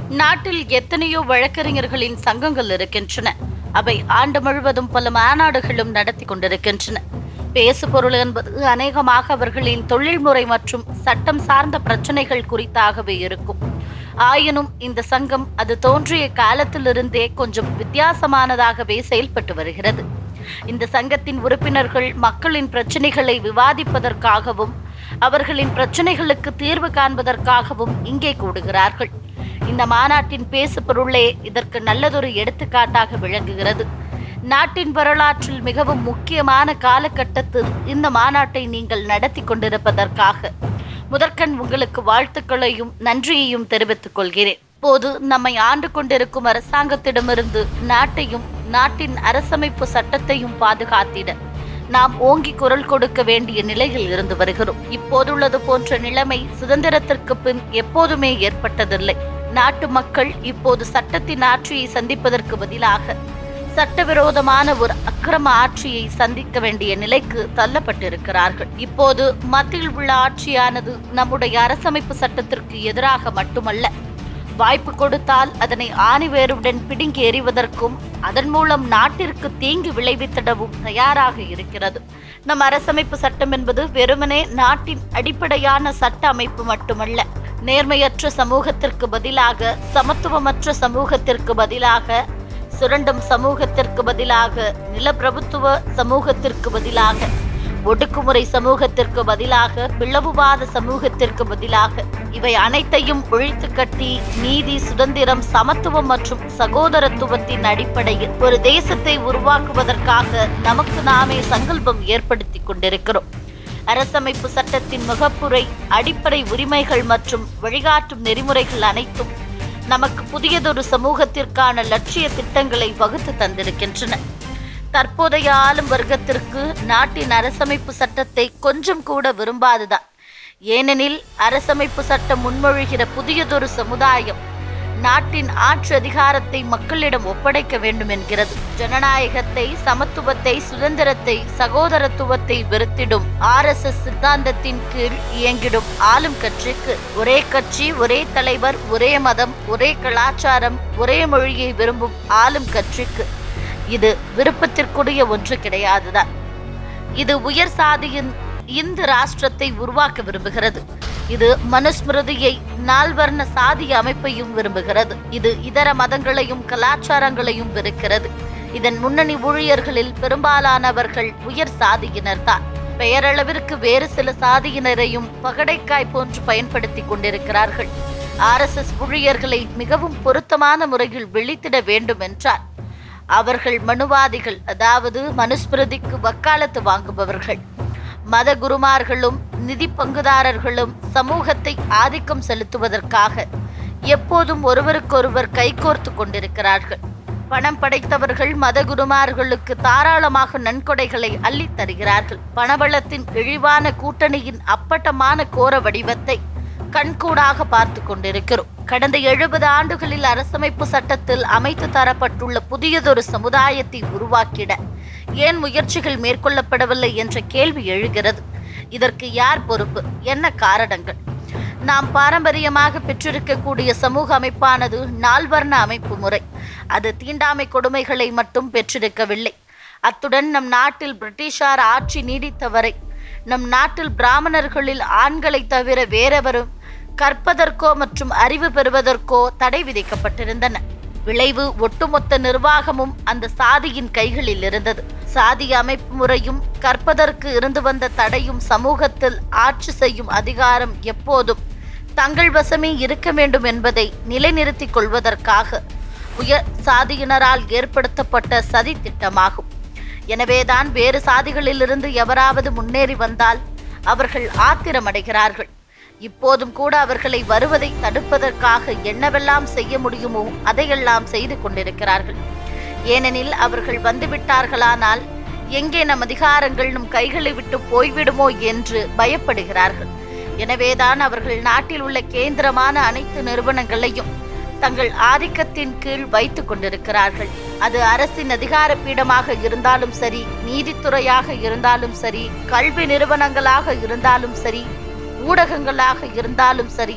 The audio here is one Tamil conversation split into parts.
நாட்டில் எத்தனையோ வழக்கறிஞர்களின் சங்கங்கள் இருக்கின்றன அவை ஆண்டு முழுவதும் பல மாநாடுகளும் நடத்தி கொண்டிருக்கின்றன பேசுபொருள் என்பது அநேகமாக அவர்களின் தொழில்முறை மற்றும் சட்டம் சார்ந்த பிரச்சனைகள் குறித்தாகவே இருக்கும் ஆயினும் இந்த சங்கம் அது தோன்றிய காலத்திலிருந்தே கொஞ்சம் வித்தியாசமானதாகவே செயல்பட்டு வருகிறது இந்த சங்கத்தின் உறுப்பினர்கள் மக்களின் பிரச்சனைகளை விவாதிப்பதற்காகவும் அவர்களின் பிரச்சனைகளுக்கு தீர்வு காண்பதற்காகவும் இங்கே கூடுகிறார்கள் இந்த மாநாட்டின் பேசு பொருளே இதற்கு நல்லதொரு எடுத்துக்காட்டாக விளங்குகிறது நாட்டின் வரலாற்றில் மிகவும் முக்கியமான காலகட்டத்தில் இந்த மாநாட்டை நீங்கள் நடத்தி கொண்டிருப்பதற்காக முதற்கண் உங்களுக்கு வாழ்த்துக்களையும் நன்றியையும் தெரிவித்துக் கொள்கிறேன் போது நம்மை ஆண்டு கொண்டிருக்கும் அரசாங்கத்திடமிருந்து நாட்டையும் நாட்டின் அரசமைப்பு சட்டத்தையும் பாதுகாத்திட நாம் ஓங்கி குரல் கொடுக்க வேண்டிய நிலையில் இருந்து வருகிறோம் இப்போதுள்ளது போன்ற நிலைமை சுதந்திரத்திற்கு பின் எப்போதுமே ஏற்பட்டதில்லை நாட்டு மக்கள் இப்போது சட்டத்தின் ஆட்சியை சந்திப்பதற்கு பதிலாக சட்டவிரோதமான ஒரு அக்கிரம ஆட்சியை சந்திக்க வேண்டிய நிலைக்கு தள்ளப்பட்டிருக்கிறார்கள் இப்போது மத்தியில் உள்ள ஆட்சியானது நம்முடைய அரசமைப்பு சட்டத்திற்கு எதிராக மட்டுமல்ல வாய்ப்பு கொடுத்தால் அதனை ஆணிவேருடன் பிடுங்கி எறிவதற்கும் அதன் மூலம் நாட்டிற்கு தீங்கு விளைவித்திடவும் தயாராக இருக்கிறது நம் அரசமைப்பு சட்டம் என்பது வெறுமனே நாட்டின் அடிப்படையான சட்ட அமைப்பு மட்டுமல்ல நேர்மையற்ற சமூகத்திற்கு பதிலாக சமத்துவமற்ற சமூகத்திற்கு பதிலாக சுரண்டும் சமூகத்திற்கு பதிலாக நிலப்பிரபுத்துவ சமூகத்திற்கு பதிலாக ஒடுக்குமுறை சமூகத்திற்கு பதிலாக பிளவுவாத சமூகத்திற்கு பதிலாக இவை அனைத்தையும் ஒழித்து கட்டி நீதி சுதந்திரம் சமத்துவம் மற்றும் சகோதரத்துவத்தின் அடிப்படையில் ஒரு தேசத்தை உருவாக்குவதற்காக நமக்கு நாமே சங்கல்பம் ஏற்படுத்தி கொண்டிருக்கிறோம் அரசமைப்பு சட்டத்தின் முகப்புரை அடிப்படை உரிமைகள் மற்றும் வழிகாட்டும் நெறிமுறைகள் அனைத்தும் நமக்கு புதியதொரு சமூகத்திற்கான லட்சிய திட்டங்களை வகுத்து தந்திருக்கின்றன தற்போதைய ஆளும் வர்க்கத்திற்கு நாட்டின் அரசமைப்பு சட்டத்தை கொஞ்சம் கூட விரும்பாதுதான் ஏனெனில் அரசமைப்பு சட்டம் முன்மொழிகிற புதியதொரு சமுதாயம் நாட்டின் ஆட்சி அதிகாரத்தை மக்களிடம் ஒப்படைக்க வேண்டும் என்கிறது ஜனநாயகத்தை சமத்துவத்தை சுதந்திரத்தை சகோதரத்துவத்தை வெறுத்திடும் ஆர் எஸ் எஸ் சித்தாந்தத்தின் கீழ் இயங்கிடும் ஆளும் கட்சிக்கு ஒரே கட்சி ஒரே தலைவர் ஒரே மதம் ஒரே கலாச்சாரம் ஒரே மொழியை விரும்பும் ஆளும் கட்சிக்கு இது விருப்பத்திற்குரிய ஒன்று கிடையாதுதான் இது உயர் சாதியின் இந்து ராஷ்டிரத்தை உருவாக்க விரும்புகிறது இது மனுஸ்மிருதியை நால்வர்ண சாதிய அமைப்பையும் விரும்புகிறது இது இதர மதங்களையும் கலாச்சாரங்களையும் வெறுக்கிறது இதன் முன்னணி ஊழியர்களில் பெரும்பாலானவர்கள் உயர் சாதியினர்தான் பெயரளவிற்கு வேறு சில சாதியினரையும் பகடைக்காய் போன்று பயன்படுத்தி கொண்டிருக்கிறார்கள் ஆர்எஸ்எஸ் ஊழியர்களை மிகவும் பொருத்தமான முறையில் விழித்திட வேண்டும் என்றார் அவர்கள் மனுவாதிகள் அதாவது மனுஸ்மிருதிக்கு வக்காலத்து வாங்குபவர்கள் மத குருமார்களும் நிதி பங்குதாரர்களும் சமூகத்தை ஆதிக்கம் செலுத்துவதற்காக எப்போதும் ஒருவருக்கொருவர் கைகோர்த்து கொண்டிருக்கிறார்கள் பணம் படைத்தவர்கள் மத குருமார்களுக்கு தாராளமாக நன்கொடைகளை அள்ளித் தருகிறார்கள் பணபலத்தின் இழிவான கூட்டணியின் அப்பட்டமான கோர வடிவத்தை கண்கூடாக பார்த்து கொண்டிருக்கிறோம் கடந்த எழுபது ஆண்டுகளில் அரசமைப்பு சட்டத்தில் அமைத்து தரப்பட்டுள்ள புதியதொரு சமுதாயத்தை உருவாக்கிட ஏன் முயற்சிகள் மேற்கொள்ளப்படவில்லை என்ற கேள்வி எழுகிறது இதற்கு யார் பொறுப்பு என்ன காரணங்கள் நாம் பாரம்பரியமாக பெற்றிருக்கக்கூடிய சமூக அமைப்பானது நால்வர்ண அமைப்பு முறை அது தீண்டாமை கொடுமைகளை மட்டும் பெற்றிருக்கவில்லை அத்துடன் நம் நாட்டில் பிரிட்டிஷார் ஆட்சி நீடித்தவரை நம் நாட்டில் பிராமணர்களில் ஆண்களை தவிர வேறெவரும் கற்பதற்கோ மற்றும் அறிவு பெறுவதற்கோ தடை விதிக்கப்பட்டிருந்தன விளைவு ஒட்டுமொத்த நிர்வாகமும் அந்த சாதியின் கைகளில் இருந்தது சாதி அமைப்பு முறையும் கற்பதற்கு இருந்து வந்த தடையும் சமூகத்தில் ஆட்சி செய்யும் அதிகாரம் எப்போதும் தங்கள் வசமே இருக்க வேண்டும் என்பதை நிலைநிறுத்திக் கொள்வதற்காக உயர் சாதியினரால் ஏற்படுத்தப்பட்ட சதி திட்டமாகும் எனவேதான் வேறு சாதிகளிலிருந்து எவராவது முன்னேறி வந்தால் அவர்கள் ஆத்திரமடைகிறார்கள் இப்போதும் கூட அவர்களை வருவதை தடுப்பதற்காக என்னவெல்லாம் செய்ய முடியுமோ அதையெல்லாம் செய்து கொண்டிருக்கிறார்கள் ஏனெனில் அவர்கள் வந்துவிட்டார்களானால் எங்கே நம் அதிகாரங்கள் நம் கைகளை விட்டு போய்விடுமோ என்று பயப்படுகிறார்கள் எனவேதான் அவர்கள் நாட்டில் உள்ள கேந்திரமான அனைத்து நிறுவனங்களையும் தங்கள் ஆதிக்கத்தின் கீழ் வைத்துக் கொண்டிருக்கிறார்கள் அது அரசின் அதிகார பீடமாக இருந்தாலும் சரி நீதித்துறையாக இருந்தாலும் சரி கல்வி நிறுவனங்களாக இருந்தாலும் சரி ஊடகங்களாக இருந்தாலும் சரி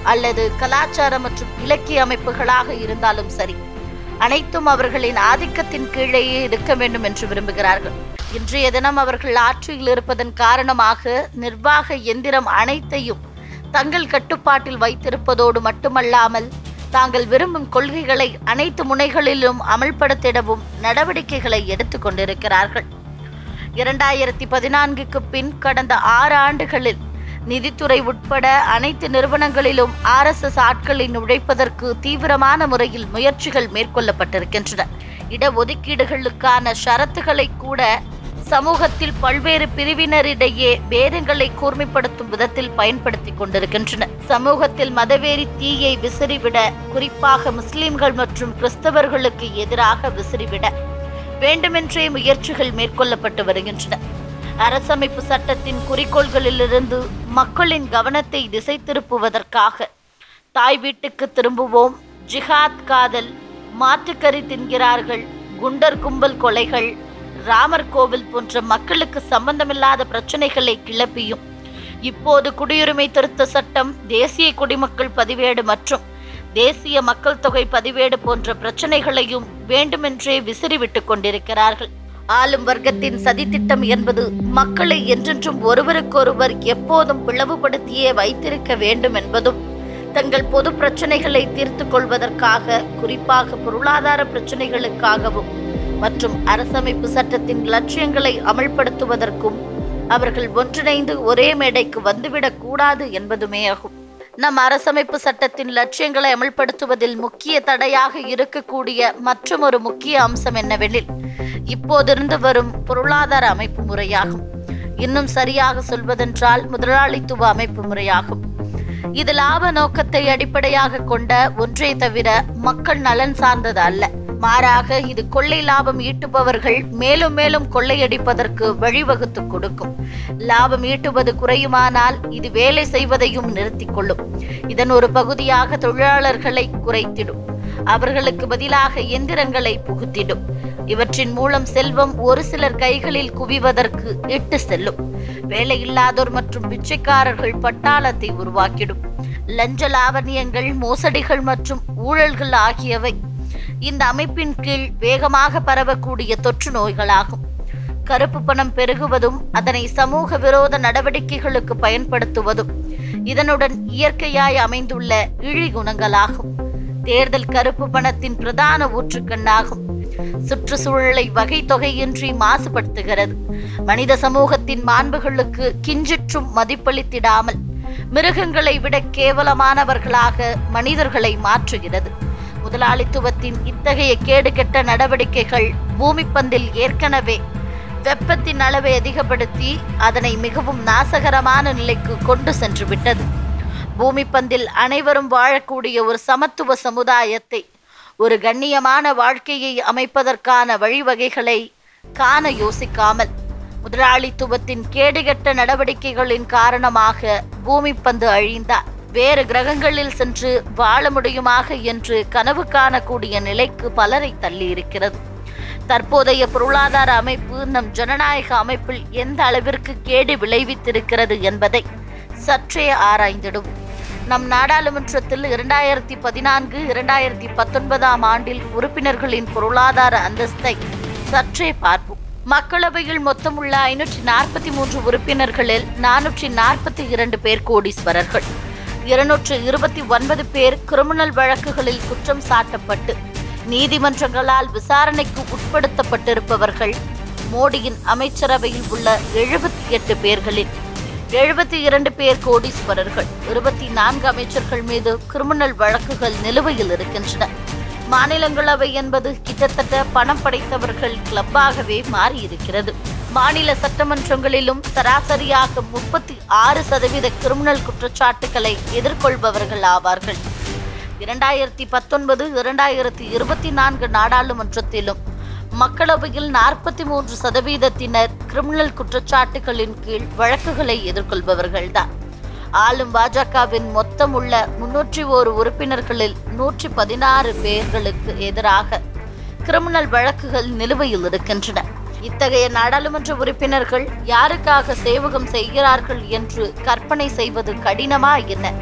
அல்லது கலாச்சார மற்றும் இலக்கிய அமைப்புகளாக இருந்தாலும் சரி அனைத்தும் அவர்களின் ஆதிக்கத்தின் கீழேயே இருக்க வேண்டும் என்று விரும்புகிறார்கள் இன்றைய தினம் அவர்கள் ஆட்சியில் இருப்பதன் காரணமாக நிர்வாக எந்திரம் அனைத்தையும் தங்கள் கட்டுப்பாட்டில் வைத்திருப்பதோடு மட்டுமல்லாமல் தாங்கள் விரும்பும் கொள்கைகளை அனைத்து முனைகளிலும் அமல்படுத்திடவும் நடவடிக்கைகளை எடுத்துக் கொண்டிருக்கிறார்கள் இரண்டாயிரத்தி பதினான்குக்கு பின் கடந்த ஆறு ஆண்டுகளில் நிதித்துறை உட்பட அனைத்து நிறுவனங்களிலும் ஆர்எஸ்எஸ் ஆட்களை நுழைப்பதற்கு தீவிரமான முறையில் முயற்சிகள் மேற்கொள்ளப்பட்டிருக்கின்றன இடஒதுக்கீடுகளுக்கான ஷரத்துகளை கூட சமூகத்தில் பல்வேறு பிரிவினரிடையே பேதங்களை கூர்மைப்படுத்தும் விதத்தில் பயன்படுத்தி கொண்டிருக்கின்றன சமூகத்தில் மதவேறி தீயை விசிறிவிட குறிப்பாக முஸ்லிம்கள் மற்றும் கிறிஸ்தவர்களுக்கு எதிராக விசிறிவிட வேண்டுமென்றே முயற்சிகள் மேற்கொள்ளப்பட்டு வருகின்றன அரசமைப்பு சட்டத்தின் குறிக்கோள்களிலிருந்து மக்களின் கவனத்தை திசை திருப்புவதற்காக தாய் வீட்டுக்கு திரும்புவோம் ஜிஹாத் காதல் மாற்றுக்கறி தின்கிறார்கள் குண்டர் கும்பல் கொலைகள் ராமர் கோவில் போன்ற மக்களுக்கு சம்பந்தமில்லாத பிரச்சனைகளை கிளப்பியும் இப்போது குடியுரிமை திருத்த சட்டம் தேசிய குடிமக்கள் பதிவேடு மற்றும் தேசிய மக்கள் தொகை பதிவேடு போன்ற பிரச்சனைகளையும் வேண்டுமென்றே விசிறிவிட்டுக் கொண்டிருக்கிறார்கள் ஆளும் வர்க்கத்தின் சதித்திட்டம் என்பது மக்களை என்றென்றும் ஒருவருக்கொருவர் எப்போதும் பிளவுபடுத்தியே வைத்திருக்க வேண்டும் என்பதும் தங்கள் பொது பிரச்சனைகளை தீர்த்து கொள்வதற்காக குறிப்பாக பொருளாதார பிரச்சனைகளுக்காகவும் மற்றும் அரசமைப்பு சட்டத்தின் லட்சியங்களை அமல்படுத்துவதற்கும் அவர்கள் ஒன்றிணைந்து ஒரே மேடைக்கு வந்துவிடக் கூடாது என்பதுமே ஆகும் நம் அரசமைப்பு சட்டத்தின் லட்சியங்களை அமல்படுத்துவதில் முக்கிய தடையாக இருக்கக்கூடிய மற்றும் ஒரு முக்கிய அம்சம் என்னவெனில் இப்போதிருந்து வரும் பொருளாதார அமைப்பு முறையாகும் இன்னும் சரியாக சொல்வதென்றால் முதலாளித்துவ அமைப்பு முறையாகும் இது லாப நோக்கத்தை அடிப்படையாக கொண்ட ஒன்றே தவிர மக்கள் நலன் சார்ந்தது அல்ல மாறாக இது கொள்ளை லாபம் ஈட்டுபவர்கள் மேலும் மேலும் கொள்ளையடிப்பதற்கு வழிவகுத்து கொடுக்கும் லாபம் ஈட்டுவது குறையுமானால் இது வேலை செய்வதையும் நிறுத்திக் கொள்ளும் இதன் ஒரு பகுதியாக தொழிலாளர்களை குறைத்திடும் அவர்களுக்கு பதிலாக எந்திரங்களை புகுத்திடும் இவற்றின் மூலம் செல்வம் ஒரு சிலர் கைகளில் குவிவதற்கு இட்டு செல்லும் வேலையில்லாதோர் மற்றும் பிச்சைக்காரர்கள் பட்டாளத்தை உருவாக்கிடும் லஞ்ச லாவணியங்கள் மோசடிகள் மற்றும் ஊழல்கள் ஆகியவை இந்த அமைப்பின் கீழ் வேகமாக பரவக்கூடிய தொற்று நோய்களாகும் கருப்பு பணம் பெருகுவதும் அதனை சமூக விரோத நடவடிக்கைகளுக்கு பயன்படுத்துவதும் இதனுடன் இயற்கையாய் அமைந்துள்ள இழி குணங்களாகும் தேர்தல் கருப்பு பணத்தின் பிரதான ஊற்றுக்கண்ணாகும் சுற்றுச்சூழலை வகை தொகையின்றி மாசுபடுத்துகிறது மனித சமூகத்தின் மாண்புகளுக்கு கிஞ்சிற்றும் மதிப்பளித்திடாமல் மிருகங்களை விட கேவலமானவர்களாக மனிதர்களை மாற்றுகிறது முதலாளித்துவத்தின் இத்தகைய கேடுகெட்ட நடவடிக்கைகள் பூமிப்பந்தில் ஏற்கனவே வெப்பத்தின் அளவை அதிகப்படுத்தி அதனை மிகவும் நாசகரமான நிலைக்கு கொண்டு சென்று விட்டது பூமிப்பந்தில் அனைவரும் வாழக்கூடிய ஒரு சமத்துவ சமுதாயத்தை ஒரு கண்ணியமான வாழ்க்கையை அமைப்பதற்கான வழிவகைகளை காண யோசிக்காமல் முதலாளித்துவத்தின் கேடுகெட்ட நடவடிக்கைகளின் காரணமாக பூமிப்பந்து அழிந்தார் வேறு கிரகங்களில் சென்று வாழ முடியுமாக என்று கனவு காணக்கூடிய நிலைக்கு பலரை தள்ளியிருக்கிறது தற்போதைய பொருளாதார அமைப்பு நம் ஜனநாயக அமைப்பில் எந்த அளவிற்கு கேடு விளைவித்திருக்கிறது என்பதை சற்றே ஆராய்ந்திடும் நம் நாடாளுமன்றத்தில் இரண்டாயிரத்தி பதினான்கு இரண்டாயிரத்தி பத்தொன்பதாம் ஆண்டில் உறுப்பினர்களின் பொருளாதார அந்தஸ்தை சற்றே பார்ப்போம் மக்களவையில் மொத்தமுள்ள ஐநூற்றி நாற்பத்தி மூன்று உறுப்பினர்களில் நானூற்றி நாற்பத்தி இரண்டு பேர் கோடீஸ்வரர்கள் இருநூற்று இருபத்தி ஒன்பது பேர் கிரிமினல் வழக்குகளில் குற்றம் சாட்டப்பட்டு நீதிமன்றங்களால் விசாரணைக்கு உட்படுத்தப்பட்டிருப்பவர்கள் மோடியின் அமைச்சரவையில் உள்ள எழுபத்தி எட்டு பேர்களில் எழுபத்தி இரண்டு பேர் கோடீஸ்வரர்கள் இருபத்தி நான்கு அமைச்சர்கள் மீது கிரிமினல் வழக்குகள் நிலுவையில் இருக்கின்றன மாநிலங்களவை என்பது கிட்டத்தட்ட பணம் படைத்தவர்கள் கிளப்பாகவே மாறியிருக்கிறது மாநில சட்டமன்றங்களிலும் சராசரியாக முப்பத்தி ஆறு சதவீத கிரிமினல் குற்றச்சாட்டுகளை எதிர்கொள்பவர்கள் ஆவார்கள் இரண்டாயிரத்தி பத்தொன்பது இரண்டாயிரத்தி இருபத்தி நான்கு நாடாளுமன்றத்திலும் மக்களவையில் நாற்பத்தி மூன்று சதவீதத்தினர் கிரிமினல் குற்றச்சாட்டுகளின் கீழ் வழக்குகளை எதிர்கொள்பவர்கள்தான் ஆளும் பாஜகவின் மொத்தம் உள்ள முன்னூற்றி ஓரு உறுப்பினர்களில் நூற்றி பதினாறு பேர்களுக்கு எதிராக கிரிமினல் வழக்குகள் நிலுவையில் இருக்கின்றன இத்தகைய நாடாளுமன்ற உறுப்பினர்கள் யாருக்காக சேவகம் செய்கிறார்கள் என்று கற்பனை செய்வது கடினமா என்ன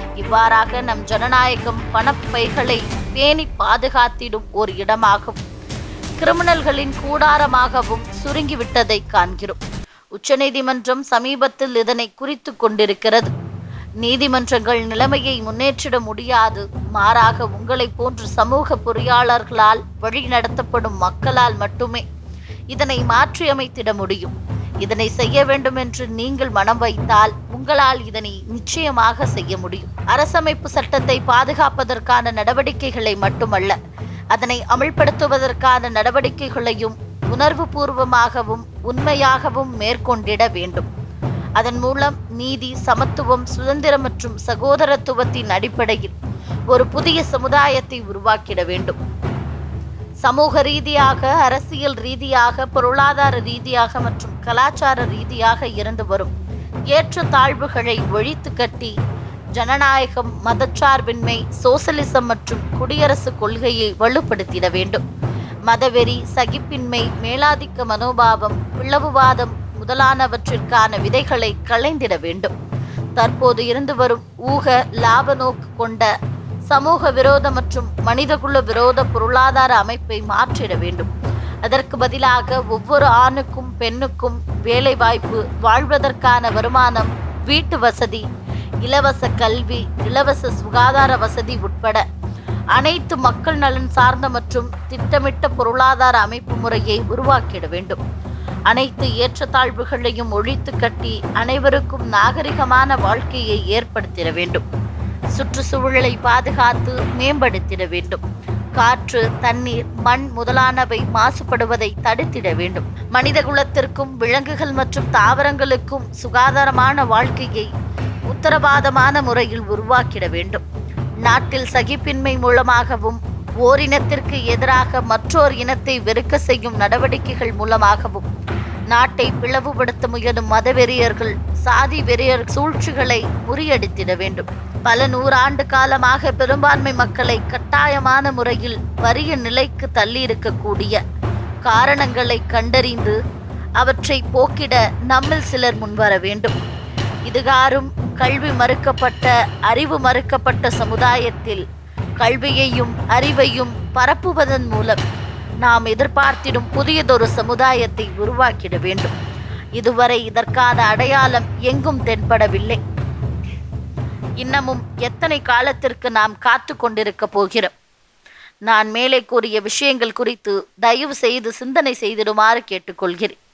இவ்வாறாக நம் ஜனநாயகம் பணப்பைகளை பேணி பாதுகாத்திடும் ஒரு இடமாகும் கிரிமினல்களின் கூடாரமாகவும் சுருங்கிவிட்டதை காண்கிறோம் உச்சநீதிமன்றம் சமீபத்தில் இதனை குறித்து கொண்டிருக்கிறது நீதிமன்றங்கள் நிலைமையை முன்னேற்றிட முடியாது மாறாக உங்களை போன்ற சமூக பொறியாளர்களால் வழி நடத்தப்படும் மக்களால் மட்டுமே இதனை மாற்றியமைத்திட முடியும் இதனை செய்ய வேண்டும் என்று நீங்கள் மனம் வைத்தால் உங்களால் இதனை நிச்சயமாக செய்ய முடியும் அரசமைப்பு சட்டத்தை பாதுகாப்பதற்கான நடவடிக்கைகளை மட்டுமல்ல அதனை அமல்படுத்துவதற்கான நடவடிக்கைகளையும் உணர்வு பூர்வமாகவும் உண்மையாகவும் மேற்கொண்டிட வேண்டும் அதன் மூலம் நீதி சமத்துவம் சுதந்திரம் மற்றும் சகோதரத்துவத்தின் அடிப்படையில் ஒரு புதிய சமுதாயத்தை உருவாக்கிட வேண்டும் சமூக ரீதியாக அரசியல் ரீதியாக பொருளாதார ரீதியாக மற்றும் கலாச்சார ரீதியாக இருந்து வரும் ஏற்றத்தாழ்வுகளை ஒழித்து கட்டி ஜனநாயகம் மதச்சார்பின்மை சோசலிசம் மற்றும் குடியரசு கொள்கையை வலுப்படுத்திட வேண்டும் மதவெறி சகிப்பின்மை மேலாதிக்க மனோபாவம் பிளவுவாதம் முதலானவற்றிற்கான விதைகளை களைந்திட வேண்டும் தற்போது இருந்து வரும் ஊக லாப நோக்கு கொண்ட சமூக விரோத மற்றும் மனிதகுல விரோத பொருளாதார அமைப்பை மாற்றிட வேண்டும் அதற்கு பதிலாக ஒவ்வொரு ஆணுக்கும் பெண்ணுக்கும் வேலை வாய்ப்பு வாழ்வதற்கான வருமானம் வீட்டு வசதி இலவச கல்வி இலவச சுகாதார வசதி உட்பட அனைத்து மக்கள் நலன் சார்ந்த மற்றும் திட்டமிட்ட பொருளாதார அமைப்பு முறையை உருவாக்கிட வேண்டும் அனைத்து ஏற்றத்தாழ்வுகளையும் ஒழித்து கட்டி அனைவருக்கும் நாகரிகமான வாழ்க்கையை ஏற்படுத்திட வேண்டும் சுற்றுச்சூழலை பாதுகாத்து மேம்படுத்திட வேண்டும் காற்று தண்ணீர் மண் முதலானவை மாசுபடுவதை தடுத்திட வேண்டும் மனித குலத்திற்கும் விலங்குகள் மற்றும் தாவரங்களுக்கும் சுகாதாரமான வாழ்க்கையை உத்தரவாதமான முறையில் உருவாக்கிட வேண்டும் நாட்டில் சகிப்பின்மை மூலமாகவும் ஓரினத்திற்கு எதிராக மற்றோர் இனத்தை வெறுக்க செய்யும் நடவடிக்கைகள் மூலமாகவும் நாட்டை பிளவுபடுத்த முயலும் மதவெறியர்கள் சாதி வெறியர் சூழ்ச்சிகளை முறியடித்திட வேண்டும் பல நூறாண்டு காலமாக பெரும்பான்மை மக்களை கட்டாயமான முறையில் வறிய நிலைக்கு தள்ளியிருக்கக்கூடிய காரணங்களை கண்டறிந்து அவற்றை போக்கிட நம்மில் சிலர் முன்வர வேண்டும் இதுகாரும் கல்வி மறுக்கப்பட்ட அறிவு மறுக்கப்பட்ட சமுதாயத்தில் கல்வியையும் அறிவையும் பரப்புவதன் மூலம் நாம் எதிர்பார்த்திடும் புதியதொரு சமுதாயத்தை உருவாக்கிட வேண்டும் இதுவரை இதற்கான அடையாளம் எங்கும் தென்படவில்லை இன்னமும் எத்தனை காலத்திற்கு நாம் காத்து கொண்டிருக்க போகிறோம் நான் மேலே கூறிய விஷயங்கள் குறித்து தயவு செய்து சிந்தனை செய்திடுமாறு கேட்டுக்கொள்கிறேன்